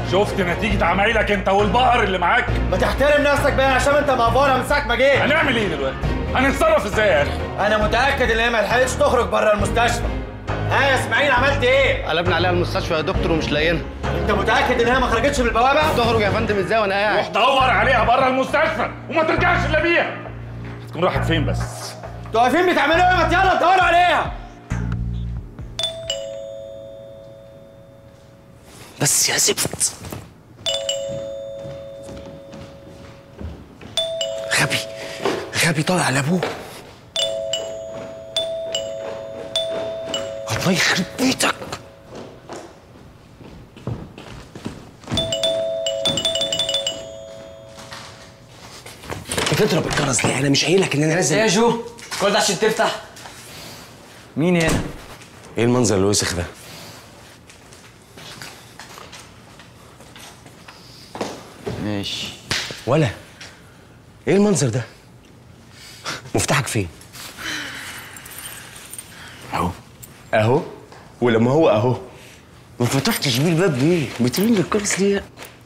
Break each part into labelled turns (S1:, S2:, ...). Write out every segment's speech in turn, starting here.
S1: شفت نتيجة عمايلك انت والبقر اللي معاك
S2: ما تحترم نفسك بقى عشان انت مقفوره من ساعه ما جيت
S1: هنعمل ايه دلوقتي؟ هنتصرف ازاي يا اخي؟
S2: انا متاكد ان هي ما لحقتش تخرج بره المستشفى ها يا اسماعيل عملت ايه
S3: قلبنا عليها المستشفى يا دكتور ومش لاقيينها
S2: انت متاكد ان هي ما خرجتش من البوابه
S3: تخرج يا فندم ازاي وانا قاعد
S1: روح دور عليها بره المستشفى وما ترجعش الا بيها تكون راحت فين بس؟
S2: انتوا واقفين بتعملوا ايه ما يلا دوروا عليها
S3: بس يا زفت غبي غبي طالع على ابوه الله يخرب بيتك بتضرب الجرس ليه؟ انا مش قايل لك ان انا لازم
S4: يا جو كل ده عشان تفتح مين هنا؟
S3: ايه المنظر الوسخ ده؟
S4: ماشي
S3: ولا ايه المنظر ده؟ مفتاحك فين؟ اهو اهو ولما هو اهو ما فتحتش بيه الباب ليه؟ بترن الكرسي ليه؟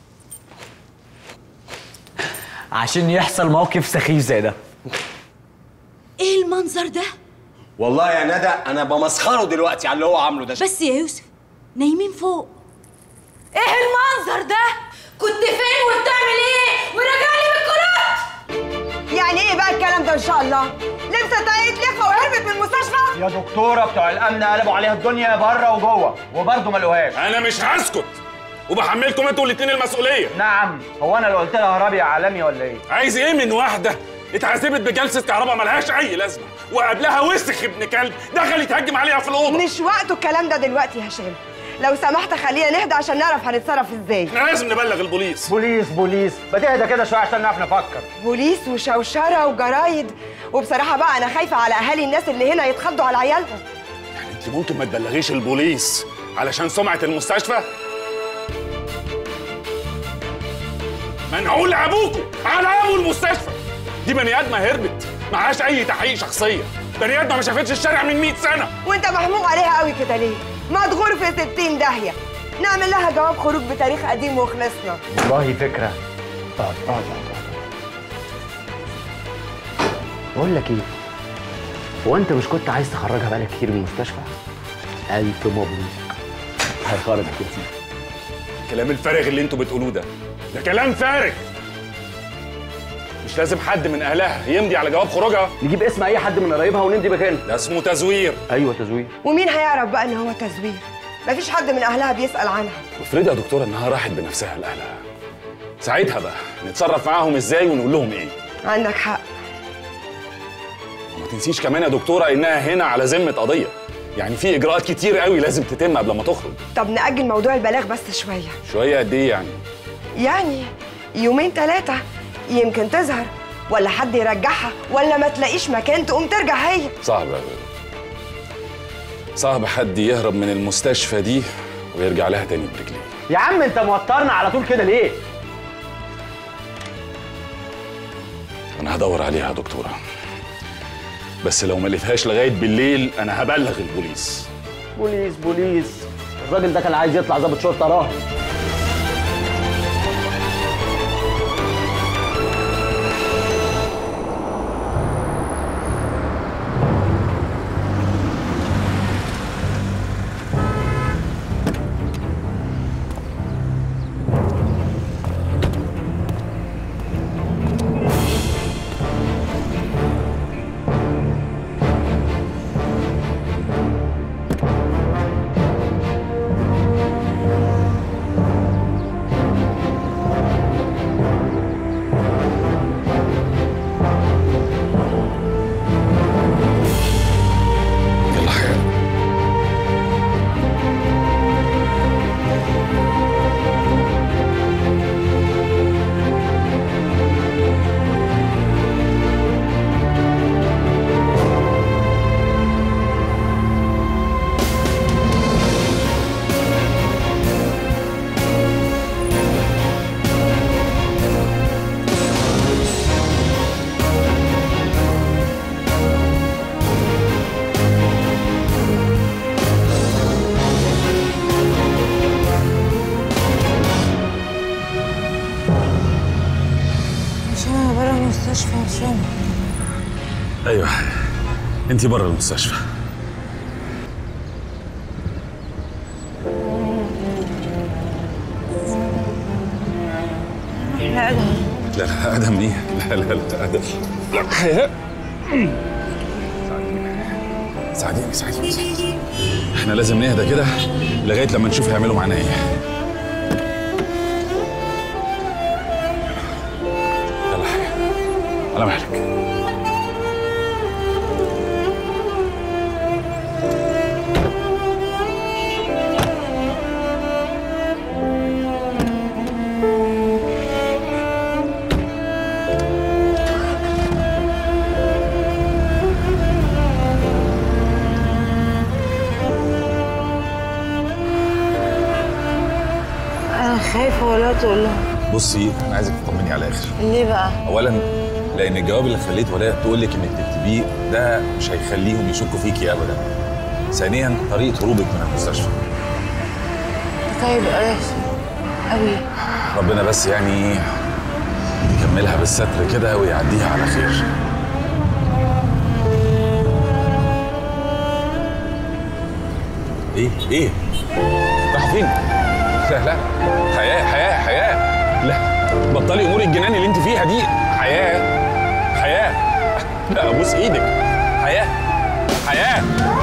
S4: عشان يحصل موقف سخيف زي ده
S5: ايه المنظر ده
S3: والله يا ندى انا بمسخره دلوقتي على اللي هو عامله ده
S5: بس يا يوسف نايمين فوق ايه المنظر ده كنت فين وبتعمل ايه وراجع لي بالكروت
S6: يعني ايه بقى الكلام ده ان شاء الله؟ لبست طاقية لفه وهربت من المستشفى؟
S2: يا دكتوره بتوع الامن قلبوا عليها الدنيا بره وجوه وبرضه ما لقوهاش
S1: انا مش هسكت وبحملكم انتوا الاتنين المسؤولية
S2: نعم هو انا اللي قلت لها هربي يا عالمي ولا ايه
S1: عايز ايه من واحدة اتعذبت بجلسة كهرباء ملهاش أي لازمة وقبلها وسخ ابن كلب دخل يتهجم عليها في الأوضة
S6: مش وقته الكلام ده دلوقتي يا هشام لو سمحت خلينا نهدى عشان نعرف هنتصرف ازاي
S1: احنا لازم نبلغ البوليس
S2: بوليس بوليس ما تهدى كده شويه عشان نعرف نفكر
S6: بوليس وشوشره وجرايد وبصراحه بقى انا خايفه على اهالي الناس اللي هنا يتخضوا على عيالهم
S1: يعني انت ممكن ما تبلغيش البوليس علشان سمعة المستشفى منعول ابوكوا على ابو المستشفى دي بني ادمه هربت معهاش اي تحقيق شخصيه بني ادمه ما شافتش الشارع من 100 سنه
S6: وانت محموق عليها قوي كده ليه مدغور في 60 داهيه نعمل لها جواب خروج بتاريخ قديم وخلصنا
S2: والله فكره اقعد اقعد اقعد بقول لك ايه هو انت مش كنت عايز تخرجها بقالك كتير من المستشفى الف مبروك هيخرجك يا سيدي
S1: الكلام الفارغ اللي انتوا بتقولوه ده ده كلام فارغ مش لازم حد من اهلها يمضي على جواب خروجها
S2: نجيب اسم اي حد من قرايبها ونمضي مكانه
S1: ده اسمه تزوير
S2: ايوه تزوير
S6: ومين هيعرف بقى ان هو تزوير مفيش حد من اهلها بيسال عنها
S1: وافرضي يا دكتوره انها راحت بنفسها لاهلها ساعتها بقى نتصرف معاهم ازاي ونقول لهم ايه
S6: عندك حق
S1: وما تنسيش كمان يا دكتوره انها هنا على ذمه قضيه يعني في اجراءات كتير قوي لازم تتم قبل ما تخرج
S6: طب نأجل موضوع البلاغ بس شويه
S1: شويه قد ايه يعني
S6: يعني يومين ثلاثة يمكن تظهر ولا حد يرجعها ولا ما تلاقيش مكان تقوم ترجع هي
S1: صعب صعب حد يهرب من المستشفى دي ويرجع لها تاني برجليه
S2: يا عم انت موترنا على طول كده ليه
S1: انا هدور عليها يا دكتوره بس لو ما لقيتهاش لغايه بالليل انا هبلغ البوليس
S2: بوليس بوليس الراجل ده كان عايز يطلع ضابط شرطه راهب
S1: ايوه انت بره المستشفى
S6: احنا ادهم
S1: لا لا ادم ايه لا لا لا ادم لا حياء ساعديني ساعديني ساعديني احنا لازم نهدى كده لغايه لما نشوف هيعملوا معانا ايه يلا حياء على مهلك
S7: انا خايفه ولا تقول لهم
S1: بصي انا عايزك تطمني على الاخر
S7: ليه بقى
S1: اولا لان الجواب اللي خليت ولاء تقول لك انك تكتبيه ده مش هيخليهم يشكوا فيكي ابدا ثانيا طريقه هروبك من المستشفى
S7: طيب قوي قوي
S1: ربنا بس يعني يكملها بالستر كده ويعديها على خير ايه ايه راح فين لا لا حياه حياه حياه لا بطلي امور الجنان اللي انت فيها دي حياه حياه لا ابوس ايدك حياه حياه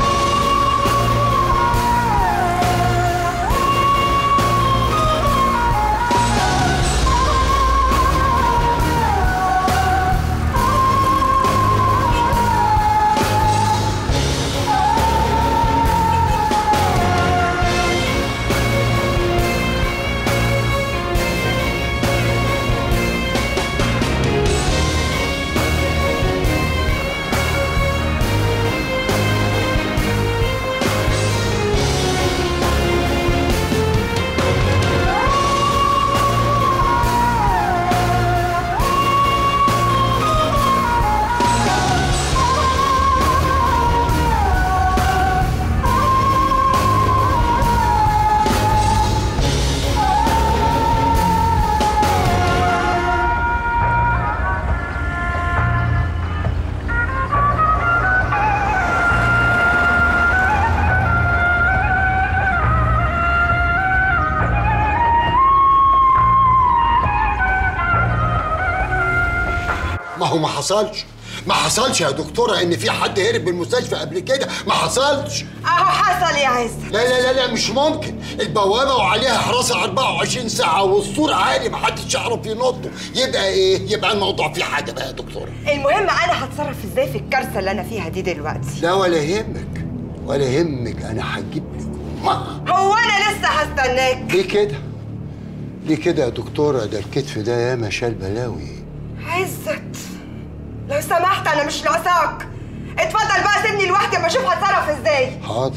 S8: ما هو ما حصلش ما حصلش يا دكتورة إن في حد هرب من المستشفى قبل كده ما حصلش
S6: اهو حصل يا عز
S8: لا لا لا لا مش ممكن البوابة وعليها حراسة 24 ساعة والسور عالي ما حدش يعرف ينطه يبقى إيه؟ يبقى الموضوع فيه حاجة بقى يا دكتورة
S6: المهم انا هتصرف ازاي في الكارثه اللي انا فيها دي دلوقتي
S8: لا ولا يهمك ولا يهمك أنا هجيب لك أمها
S6: هو انا لسه هستناك
S8: ليه كده؟ ليه كده يا دكتورة ده الكتف ده ياما شال بلاوي
S6: عزت لو سمحت انا مش ناقصاك اتفضل بقى سيبني لوحدي اما اشوف هتصرف ازاي
S8: حاضر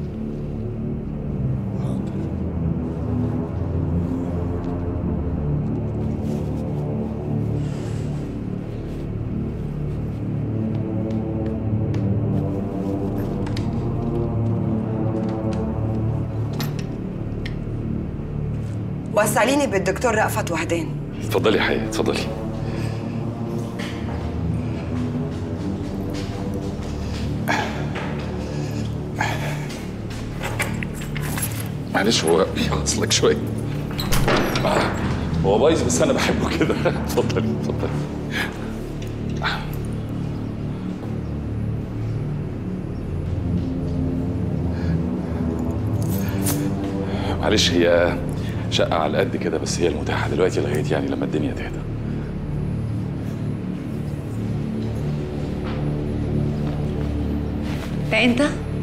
S6: وصليني بالدكتور رأفت وهدان
S1: اتفضلي يا حياة اتفضلي معلش هو بيعصلك شوية آه، هو بايظ بس أنا بحبه كده اتفضلي اتفضلي معلش هي شقة على قد كده بس هي المتاحة دلوقتي لغاية يعني لما الدنيا تهدى
S5: ده انت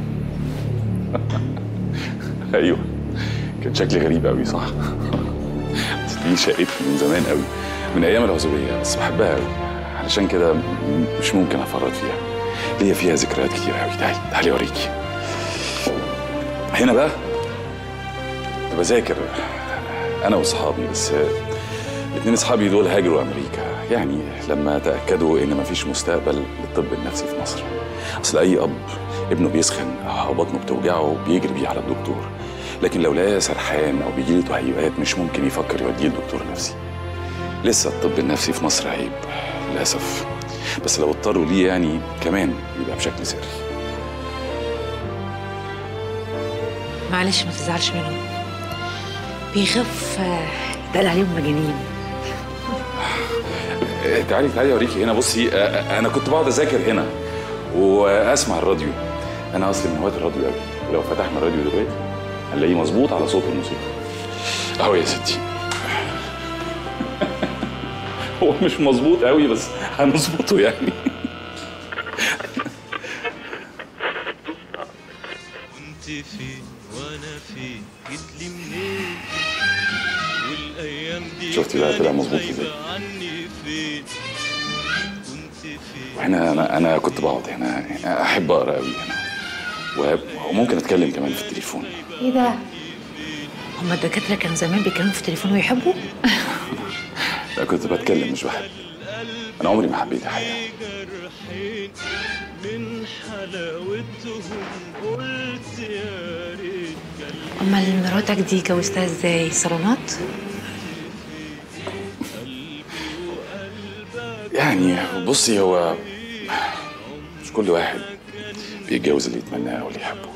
S1: ايوه كان شكلي غريب قوي صح بس دي شقتي من زمان قوي من ايام العزوبيه بس بحبها قوي علشان كده م- مش ممكن افرط فيها ليا فيها ذكريات كتير قوي تعالي تعالي اوريكي هنا بقى كنت بذاكر انا واصحابي بس اتنين اصحابي دول هاجروا امريكا يعني لما تاكدوا ان مفيش مستقبل للطب النفسي في مصر اصل اي اب ابنه بيسخن او بطنه بتوجعه بيجري بيه على الدكتور لكن لو لقاه سرحان او بيجيله تهيؤات مش ممكن يفكر يوديه لدكتور نفسي لسه الطب النفسي في مصر عيب للاسف بس لو اضطروا ليه يعني كمان يبقى بشكل سري
S7: معلش ما تزعلش منهم بيخاف آه، يتقال عليهم مجانين
S1: آه، تعالي تعالي اوريكي هنا بصي آه، آه، انا كنت بقعد اذاكر هنا واسمع الراديو انا اصلي من هواة الراديو قوي ولو فتحنا الراديو دلوقتي هنلاقيه مظبوط على صوت الموسيقى اهو يا ستي هو مش مظبوط قوي بس هنظبطه يعني
S9: كنت فين وانا فين جيت لي منين والايام دي
S1: شفتي بقى طلع مظبوط
S9: كانت
S1: ازاي؟
S9: غايبة عني فين كنت فين
S1: واحنا انا انا كنت بقعد هنا احب اقرا قوي هنا و- وممكن اتكلم كمان في التليفون
S7: ايه ده؟ هما الدكاترة كانوا زمان بيتكلموا في التليفون ويحبوا؟
S1: لا كنت بتكلم مش بحب انا عمري ما حبيت الحقيقه
S9: جرحين من حلاوتهم قلت يا ريت كان
S7: امال مراتك دي جوزتها ازاي؟ صالونات؟
S1: يعني بصي هو مش كل واحد بيتجوز اللي يتمناه واللي يحبه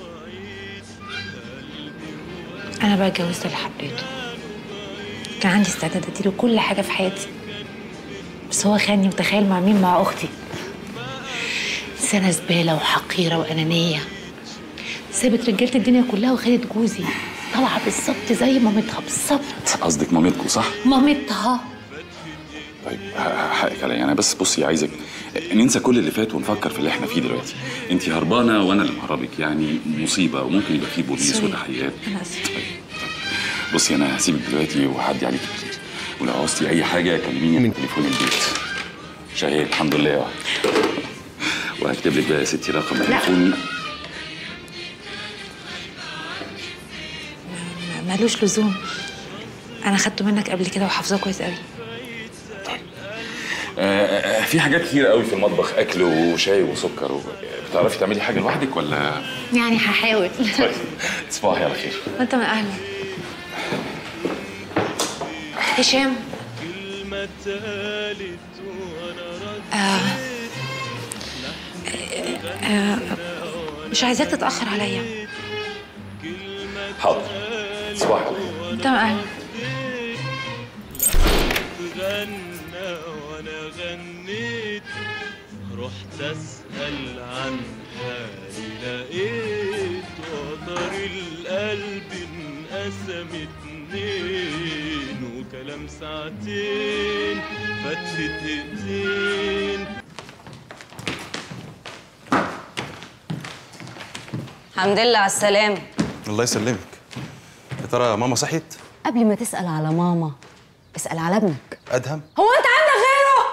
S7: انا بقى اتجوزت اللي حبيته كان عندي استعداد اديله كل حاجه في حياتي بس هو خاني وتخيل مع مين مع اختي انسانه زباله وحقيره وانانيه سابت رجاله الدنيا كلها وخدت جوزي طالعه بالظبط زي مامتها بالظبط
S1: قصدك مامتكم صح؟
S7: مامتها
S1: طيب ه- حقك عليا انا بس بصي عايزك ننسى كل اللي فات ونفكر في اللي احنا فيه دلوقتي انت هربانه وانا اللي مهربك يعني مصيبه وممكن يبقى فيه بوليس
S7: سوري.
S1: وتحيات
S7: انا اسفه
S1: بصي انا هسيبك دلوقتي وهعدي عليك بالليل ولو عوزتي اي حاجه كلميني من تليفون البيت شهير الحمد لله وهكتب لك بقى يا ستي رقم تليفوني
S7: ملوش لزوم انا خدته منك قبل كده وحافظاه كويس قوي
S1: آه، آه، في حاجات كتير قوي في المطبخ اكل وشاي وسكر و... بتعرفي تعملي حاجه لوحدك ولا
S7: يعني هحاول
S1: طيب تصبحي على خير
S7: وانت من اهلي هشام
S9: كلمة اتقالت وانا رد
S7: آه آه مش عايزاك تتأخر عليا
S1: حاضر تصبحي على خير
S7: انت من اهلي
S9: غنى وانا غنيت رحت اسأل عن حالي لقيت وتر القلب انقسم اتنين وكلام ساعتين فتحة ايدين
S10: الحمد لله على السلامة
S11: الله يسلمك يا ترى ماما صحيت
S10: قبل ما تسأل على ماما اسأل على ابنك
S11: ادهم
S10: هو انت عندك غيره؟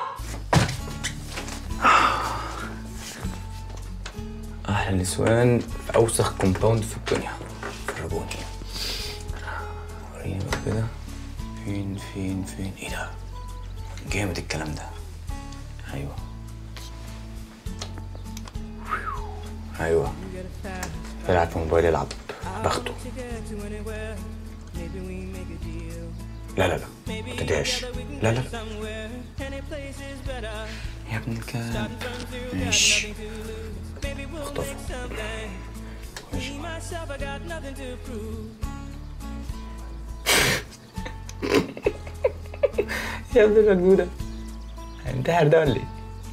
S3: احلى نسوان في اوسخ كومباوند في الدنيا فرجوني وريني بقى كده فين فين فين ايه ده جامد الكلام ده ايوه ايوه يلعب في موبايل يلعب بخته لا لا لا ما تدعش لا لا لا يا ابن الكلب ماشي اخطفه ماشي يا ابن المجنونة هينتحر ده ولا ايه؟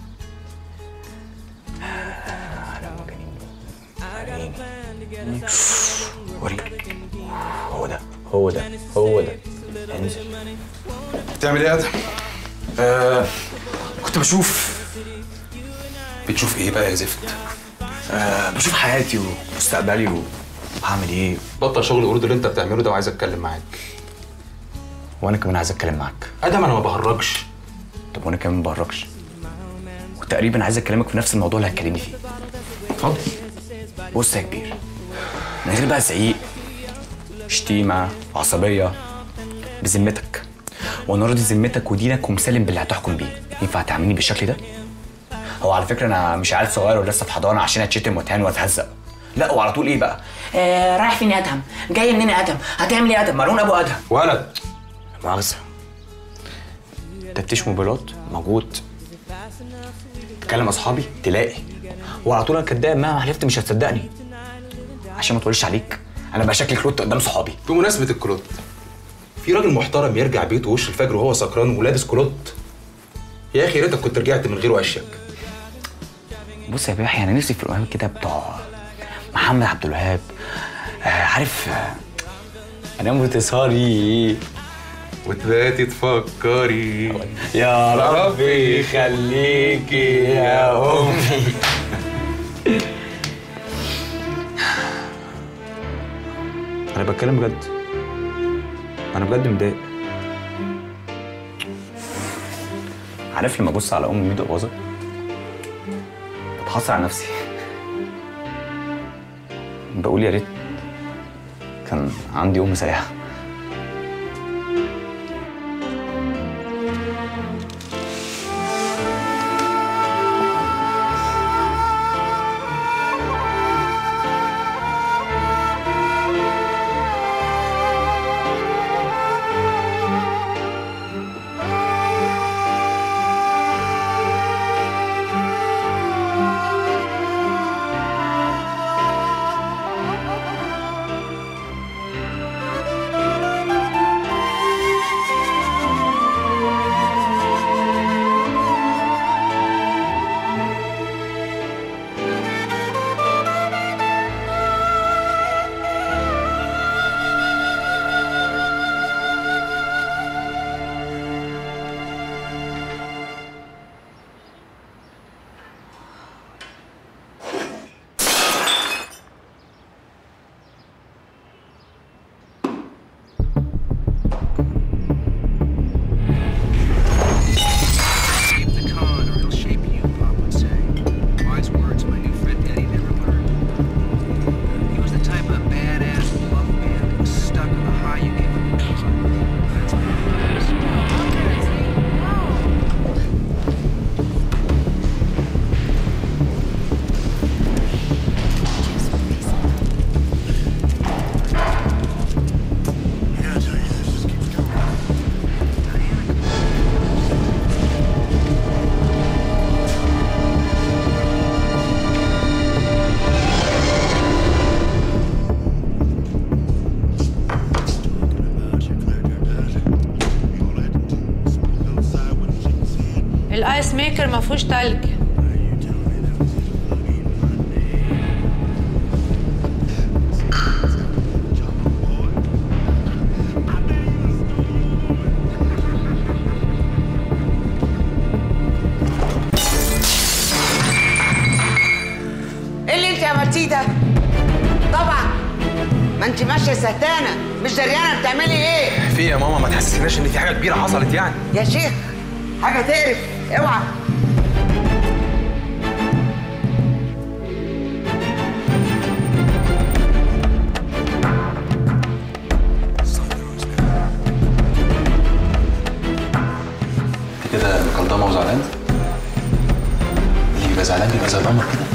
S3: انا مجانين مجانين وريني هو ده هو ده هو ده انزل
S11: بتعمل ايه يا ادهم
S3: آه كنت بشوف
S11: بتشوف ايه بقى يا زفت
S3: آه بشوف حياتي ومستقبلي وهعمل ايه
S11: بطل شغل القرود اللي انت بتعمله ده وعايز اتكلم معاك
S3: وانا كمان عايز اتكلم معاك
S11: ادهم انا ما بهرجش
S3: طب وانا كمان ما بهرجش وتقريبا عايز اكلمك في نفس الموضوع اللي هتكلمني فيه
S11: اتفضل
S3: بص يا كبير من غير بقى زعيق شتيمة عصبية بذمتك وانا راضي ذمتك ودينك ومسلم باللي هتحكم بيه ينفع تعاملني بالشكل ده؟ هو على فكرة أنا مش عيل صغير ولسه في حضانة عشان أتشتم وأتهان وأتهزق لا وعلى طول إيه بقى؟ آه رايح فين يا أدهم؟ جاي منين يا أدهم؟ هتعمل إيه يا أدهم؟ ملعون أبو أدهم
S11: ولد
S3: مؤاخذة تفتيش موبايلات موجود كلم اصحابي تلاقي وعلى طول انا كداب مهما حلفت مش هتصدقني عشان ما تقولش عليك انا بقى شكلي كلوت قدام صحابي
S11: بمناسبه الكلوت في راجل محترم يرجع بيته وش الفجر وهو سكران ولابس كلوت يا اخي يا ريتك كنت رجعت من غيره اشيك
S3: بص يا بيحيى انا نفسي في القرآن كده بتوع محمد عبد الوهاب آه عارف آه انام وتسهري
S11: وتباتي تفكري
S3: يا رب يخليكي يا امي انا بتكلم بجد انا بجد متضايق عارف لما ابص على ام ميدو باظه بتحصر على نفسي بقول يا ريت كان عندي ام زيها
S7: الايس ميكر ما فيهوش تلج
S12: ايه اللي انت عملتيه ده؟ طبعا ما انت ماشيه سهتانه مش دريانه بتعملي ايه؟
S11: في يا ماما ما تحسسناش ان في حاجه كبيره حصلت يعني
S12: يا شيخ حاجه تقرف اوعى
S11: انت كده مكلضمه وزعلان اللي يبقى زعلان بيبقى زي القمر كده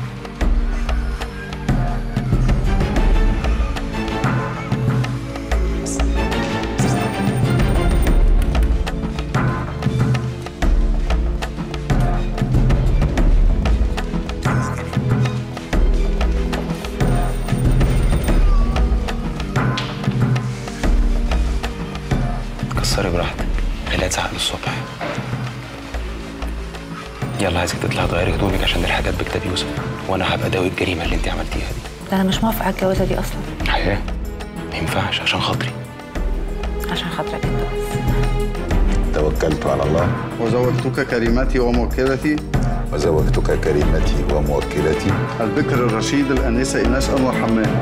S11: كسري براحتك خليها تزعق للصبح يلا عايزك تطلعي تغيري هدومك عشان الحاجات بكتاب يوسف وانا هبقى داوي الجريمه اللي انت عملتيها دي
S7: ده انا مش موافقه على الجوازه دي اصلا
S11: حياه ما ينفعش عشان خاطري
S7: عشان خاطرك انت
S13: توكلت على الله
S14: وزوجتك كريمتي وموكلتي
S13: وزوجتك كريمتي وموكلتي
S14: البكر الرشيد الأنسة إيناس أنور حمام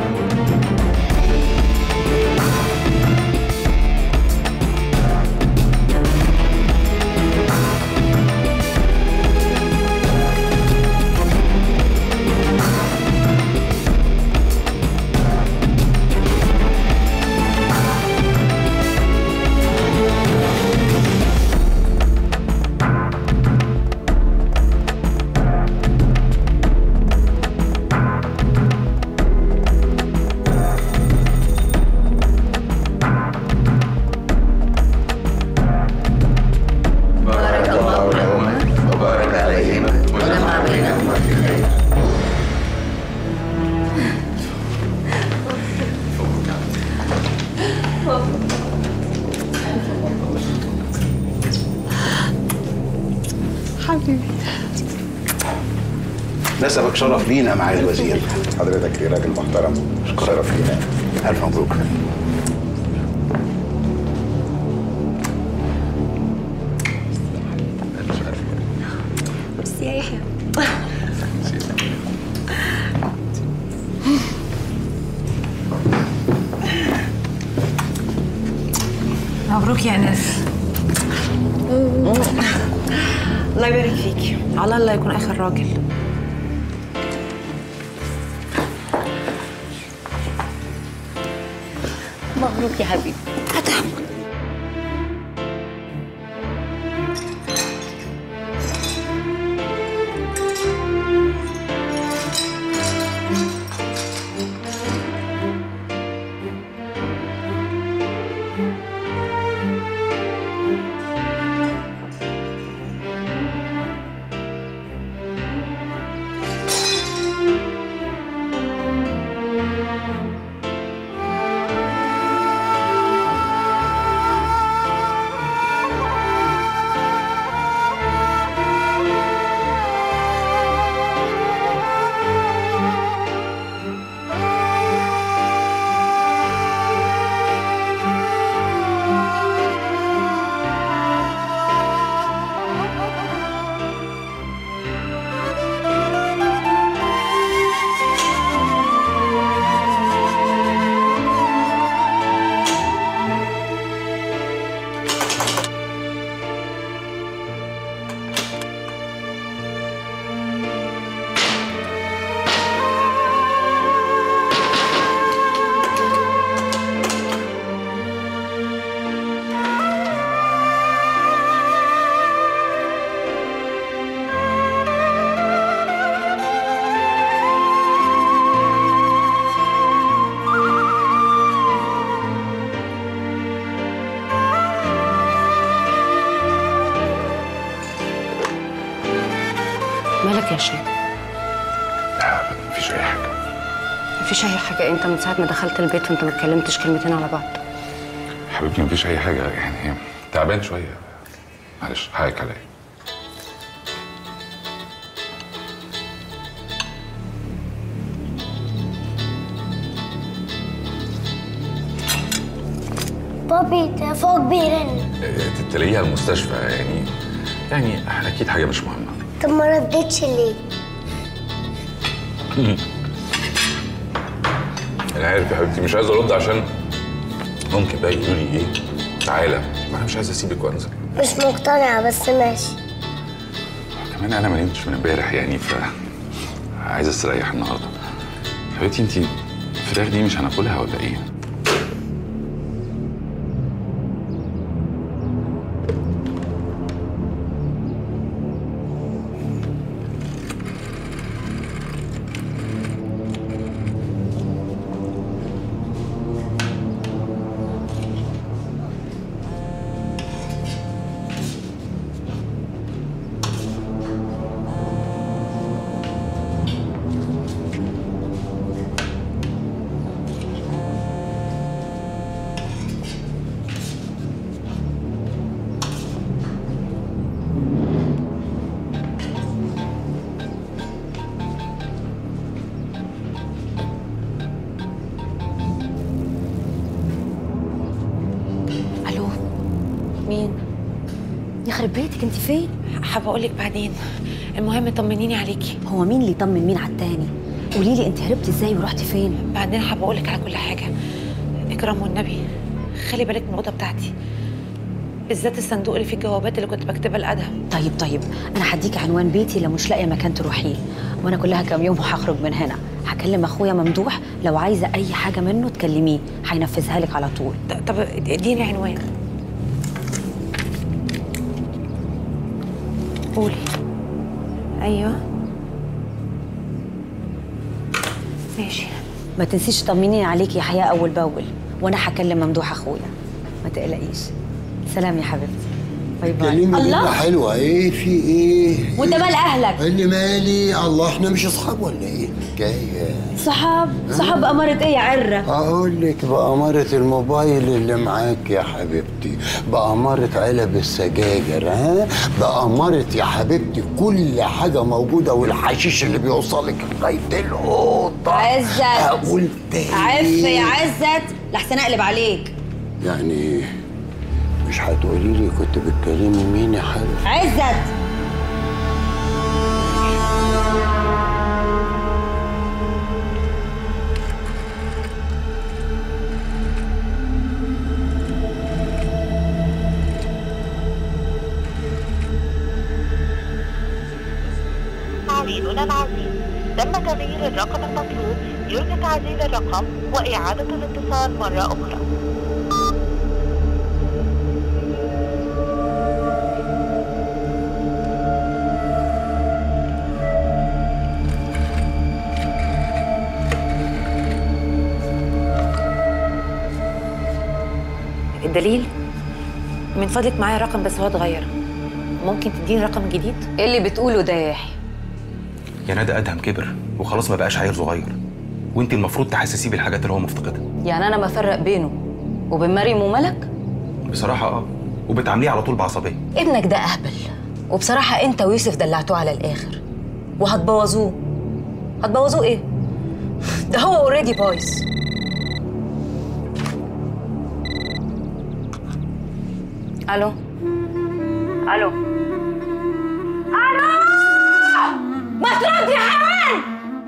S15: مكتسبك شرف لينا مع الوزير
S13: حضرتك راجل محترم شرف لينا
S15: الف مبروك
S5: بس يا يحيى
S7: مبروك يا ناس
S6: الله يبارك فيكي
S7: على الله يكون اخر راجل
S10: مبروك يا حبيبي مالك يا شيخ
S1: لا ابدا مفيش اي حاجه
S10: مفيش اي حاجه انت من ساعه ما دخلت البيت وانت ما اتكلمتش كلمتين على بعض
S1: حبيبتي مفيش اي حاجه يعني تعبان شويه معلش حقك عليا
S16: بابي تليفون بيرن
S1: إيه، تلاقيها المستشفى يعني يعني اكيد حاجه مش مهمه
S16: طب ما ردتش ليه؟
S1: انا عارف يا حبيبتي مش عايز ارد عشان ممكن بقى يقولوا لي ايه تعالى ما انا مش عايز اسيبك وانزل
S16: مش مقتنعة بس ماشي
S1: كمان انا ما نمتش من امبارح يعني ف عايز استريح النهارده حبيبتي انت الفراخ دي مش هناكلها ولا ايه؟
S7: الو
S10: مين يخرب بيتك انت فين
S7: حابه اقول لك بعدين المهم طمنيني عليكي
S10: هو مين اللي يطمن مين على التاني قولي لي انت هربتي ازاي ورحتي فين
S7: بعدين حابه اقول لك على كل حاجه اكرام والنبي خلي بالك من الاوضه بتاعتي بالذات الصندوق اللي فيه الجوابات اللي كنت بكتبها لادهم
S10: طيب طيب انا هديكي عنوان بيتي لو مش لاقيه مكان تروحيه وانا كلها كام يوم وهخرج من هنا هكلم اخويا ممدوح لو عايزه اي حاجه منه تكلميه هينفذها لك على طول
S7: طب اديني عنوان قولي ايوه ماشي
S10: ما تنسيش تطمنيني عليكي يا حياه اول باول وانا هكلم ممدوح اخويا ما تقلقيش سلام يا حبيبتي باي باي
S8: كلمني كلمة حلوة ايه في ايه؟
S10: وانت مال اهلك
S8: اللي مالي الله احنا مش اصحاب ولا ايه؟ الحكايه
S10: صحاب صحاب أمارة إيه يا عرة؟
S8: اقول لك بأمارة الموبايل اللي معاك يا حبيبتي بأمارة علب السجاجر ها بأمارة يا حبيبتي كل حاجة موجودة والحشيش اللي بيوصلك لغاية الأوضة
S10: عزت
S8: أقول تاني
S10: عف يا عزت لحسن أقلب عليك
S8: يعني مش هتقولي لي كنت بتكلمي مين يا حبيبتي
S10: عزت
S17: عميلنا العزيز تم تغيير الرقم المطلوب يرجى تعديل الرقم وإعادة الاتصال مرة أخرى
S7: الدليل من فضلك معايا رقم بس هو اتغير ممكن تديني رقم جديد
S10: ايه اللي بتقوله ده يا يحيى
S11: يا ندى ادهم كبر وخلاص ما بقاش عيل صغير وانت المفروض تحسسيه بالحاجات اللي هو مفتقدها
S10: يعني انا بفرق بينه وبين مريم وملك
S11: بصراحه اه وبتعامليه على طول بعصبيه
S10: ابنك ده اهبل وبصراحه انت ويوسف دلعتوه على الاخر وهتبوظوه هتبوظوه ايه ده هو اوريدي بايظ الو الو
S5: الو ما ترد يا حيوان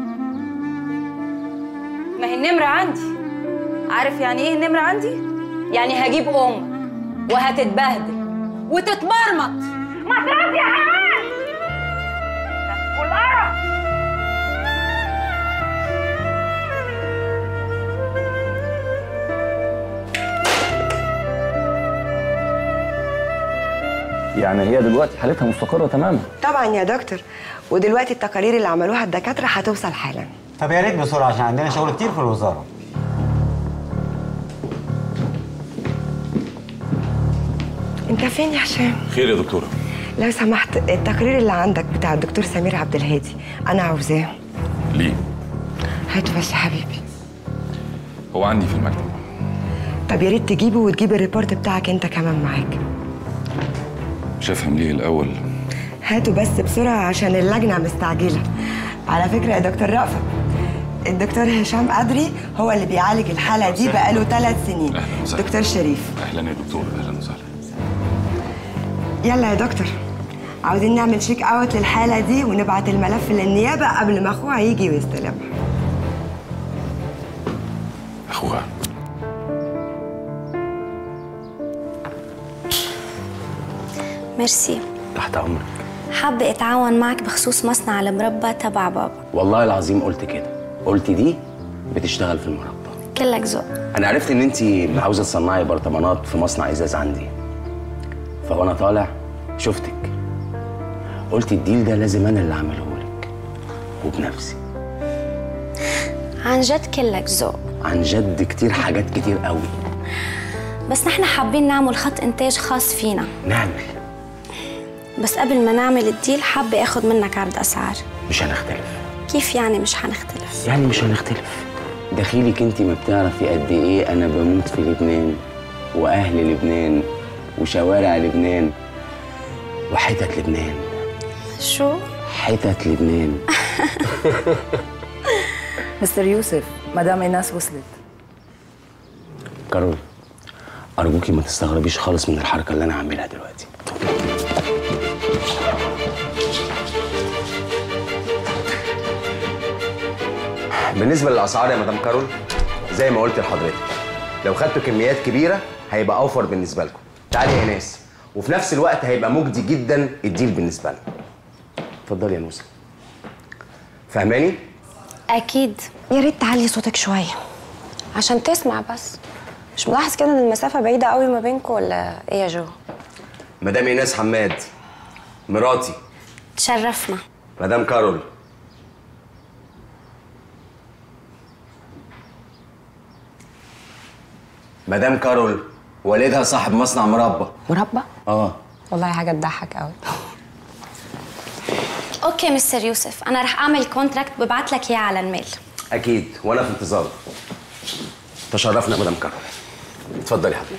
S10: ما هي النمرة عندي عارف يعني ايه النمرة عندي؟ يعني هجيب أم وهتتبهدل وتتمرمط
S5: ما ترد يا حيوان والقرف
S2: يعني هي دلوقتي حالتها مستقرة تماما
S6: طبعا يا دكتور ودلوقتي التقارير اللي عملوها الدكاتره هتوصل حالا
S18: طب يا ريت بسرعه عشان عندنا شغل كتير في الوزاره
S6: انت فين يا هشام
S1: خير يا دكتوره
S6: لو سمحت التقرير اللي عندك بتاع الدكتور سمير عبد الهادي انا عاوزاه
S1: ليه
S6: هاته بس يا حبيبي
S1: هو عندي في المكتب
S6: طب يا ريت تجيبه وتجيب الريبورت بتاعك انت كمان معاك
S1: مش هفهم ليه الاول
S6: هاته بس بسرعه عشان اللجنه مستعجله على فكره يا دكتور رأفت الدكتور هشام قدري هو اللي بيعالج الحاله دي
S1: وسهلا.
S6: بقاله ثلاث سنين
S1: أهلا وسهلا.
S6: دكتور شريف
S1: اهلا يا دكتور اهلا وسهلا
S6: يلا يا دكتور عاوزين نعمل شيك اوت للحاله دي ونبعت الملف للنيابه قبل ما اخوها يجي ويستلمها
S1: اخوها
S19: ميرسي
S2: تحت امرك
S19: حابة اتعاون معك بخصوص مصنع المربى تبع بابا
S2: والله العظيم قلت كده قلت دي بتشتغل في المربى
S19: كلك ذوق
S2: انا عرفت ان انت عاوزه تصنعي برطمانات في مصنع ازاز عندي فوانا طالع شفتك قلت الديل ده لازم انا اللي اعمله لك وبنفسي
S19: عن جد كلك ذوق
S2: عن جد كتير حاجات كتير قوي
S19: بس نحن حابين نعمل خط انتاج خاص فينا
S2: نعمل
S19: بس قبل ما نعمل الديل حابة اخد منك عرض اسعار
S2: مش هنختلف
S19: كيف يعني مش هنختلف
S2: يعني مش هنختلف دخيلك انت ما بتعرفي قد ايه انا بموت في لبنان واهل لبنان وشوارع لبنان وحتت لبنان
S19: شو
S2: حتت لبنان
S20: مستر يوسف مدام ايناس وصلت
S2: كارول ارجوكي ما تستغربيش خالص من الحركه اللي انا هعملها دلوقتي
S21: بالنسبه للاسعار يا مدام كارول زي ما قلت لحضرتك لو خدتوا كميات كبيره هيبقى اوفر بالنسبه لكم تعالي يا ناس وفي نفس الوقت هيبقى مجدي جدا الديل بالنسبه لنا
S2: اتفضلي يا نوسه
S21: فاهماني
S22: أكيد يا ريت تعلي صوتك شوية عشان تسمع بس مش ملاحظ كده إن المسافة بعيدة قوي ما بينكم ولا إيه يا جو؟
S21: مدام ايناس حماد مراتي
S19: تشرفنا
S21: مدام كارول مدام كارول والدها صاحب مصنع مربى
S22: مربى؟
S21: اه
S22: والله حاجة تضحك قوي
S19: اوكي اوكي مستر يوسف انا رح اعمل كونتراكت ببعت لك اياه على الميل
S21: اكيد وانا في انتظارك تشرفنا يا مدام كارول اتفضلي حضرتك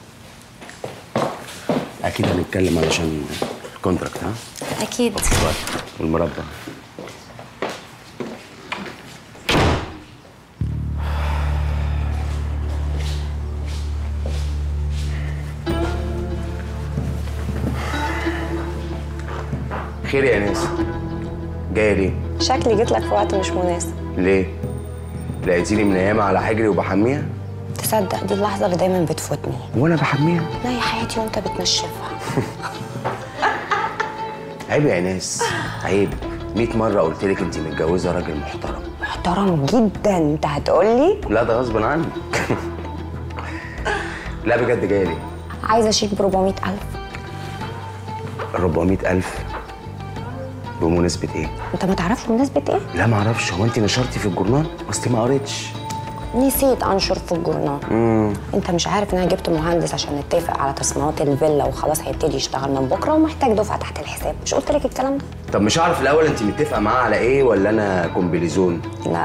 S2: اكيد هنتكلم علشان الكونتراكت ها
S19: اكيد
S2: والمربى
S21: خير يا ناس جايه ليه
S22: شكلي جيت لك في وقت مش مناسب
S21: ليه لقيتيني من ايام على حجري وبحميها
S22: تصدق دي اللحظه اللي دايما بتفوتني
S21: وانا بحميها
S22: لا يا حياتي وانت بتنشفها
S21: عيب يا ناس عيب 100 مره قلت لك انت متجوزه راجل محترم
S22: محترم جدا انت هتقولي
S21: لا ده غصب عنك لا بجد جايه ليه
S22: عايزه اشيك ب 400000
S21: 400000 بمناسبه ايه
S22: انت ما تعرفش بمناسبه ايه
S21: لا ما اعرفش هو انت نشرتي في الجورنال اصلي ما قريتش
S22: نسيت انشر في الجورنال
S21: امم
S22: انت مش عارف ان انا جبت مهندس عشان نتفق على تصميمات الفيلا وخلاص هيبتدي يشتغل من بكره ومحتاج دفعه تحت الحساب مش قلت لك الكلام ده
S21: طب مش هعرف الاول انت متفقه معاه على ايه ولا انا كومبليزون
S22: لا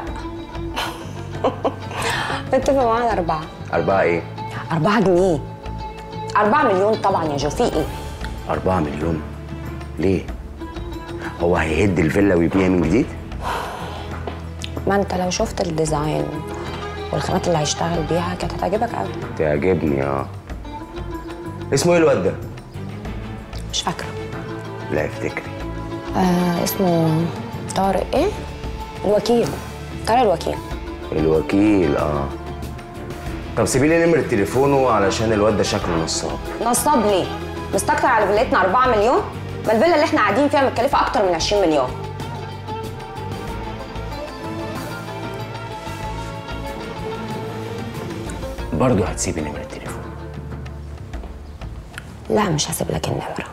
S22: متفق معاه على أربعة
S21: أربعة إيه؟
S22: أربعة جنيه أربعة مليون طبعا يا جو في إيه؟
S21: أربعة مليون ليه؟ هو هيهد الفيلا ويبيعها من جديد؟
S22: ما أنت لو شفت الديزاين والخامات اللي هيشتغل بيها كانت هتعجبك قوي
S21: تعجبني اه اسمه ايه الواد ده؟
S22: مش فاكرة
S21: لا افتكري
S22: آه اسمه طارق إيه؟ الوكيل طارق الوكيل
S21: الوكيل اه طب سيبي لي نمرة تليفونه علشان الواد ده شكله نصاب
S22: نصاب ليه؟ مستكتر على فيلتنا 4 مليون؟ ما الفيلا اللي احنا قاعدين فيها متكلفة أكتر من 20 مليون
S2: برضه هتسيبي نمرة التليفون
S22: لا مش هسيب لك النمرة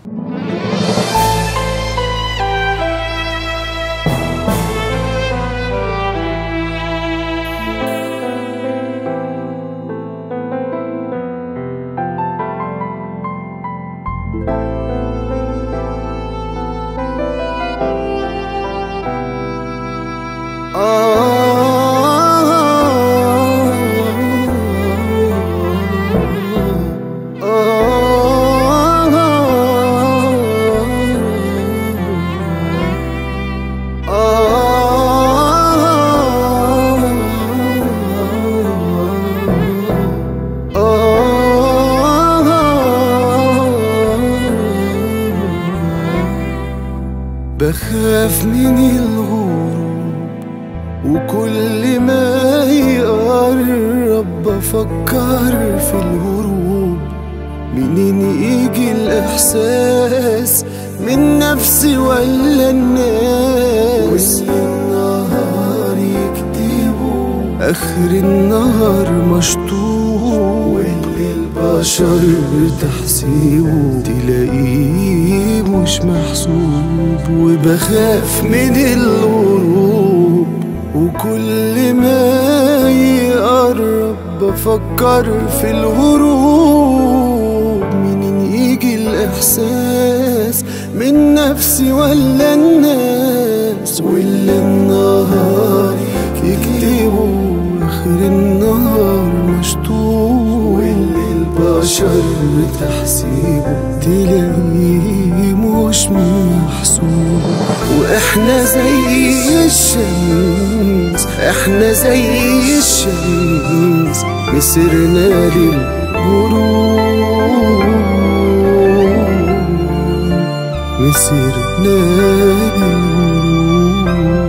S4: بخاف من الغروب وكل ما يقرب بفكر في الهروب منين يجي الإحساس من نفسي ولا الناس واللي النهار يكتبه آخر النهار مشطوب واللي البشر تحسيبه تلاقيه مش محسوب وبخاف من الغروب وكل ما يقرب بفكر في الهروب منين يجي الإحساس من نفسي ولا الناس واللي النهار يكتبوا آخر النهار مشطوب واللي البشر تحسيبه تلاقيه مش محسوب واحنا زي الشمس احنا زي الشمس مسرنا للغروب مسرنا للغروب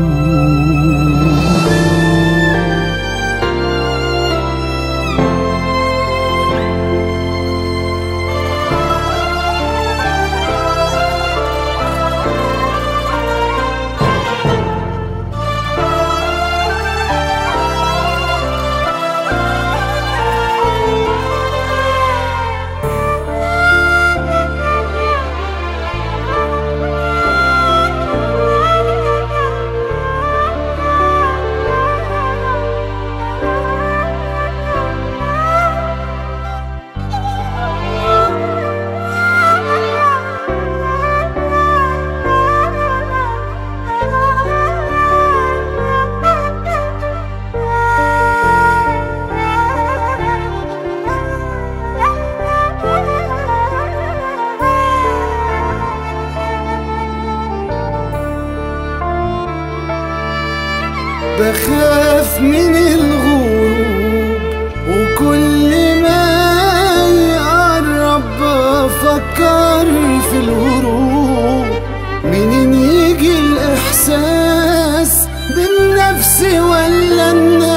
S4: أخاف من الغروب وكل ما يقرب بفكر في الهروب منين يجي الإحساس بالنفس ولا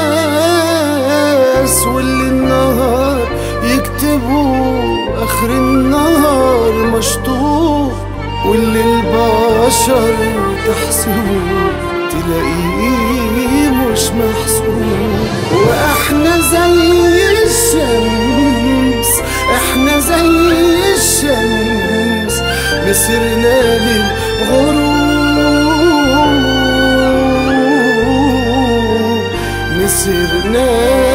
S4: الناس واللي النهار يكتبوا آخر النهار مشطوب واللي البشر تحسبه تلاقيه مش محسوب واحنا زي الشمس احنا زي الشمس مسرنا للغروب مسرنا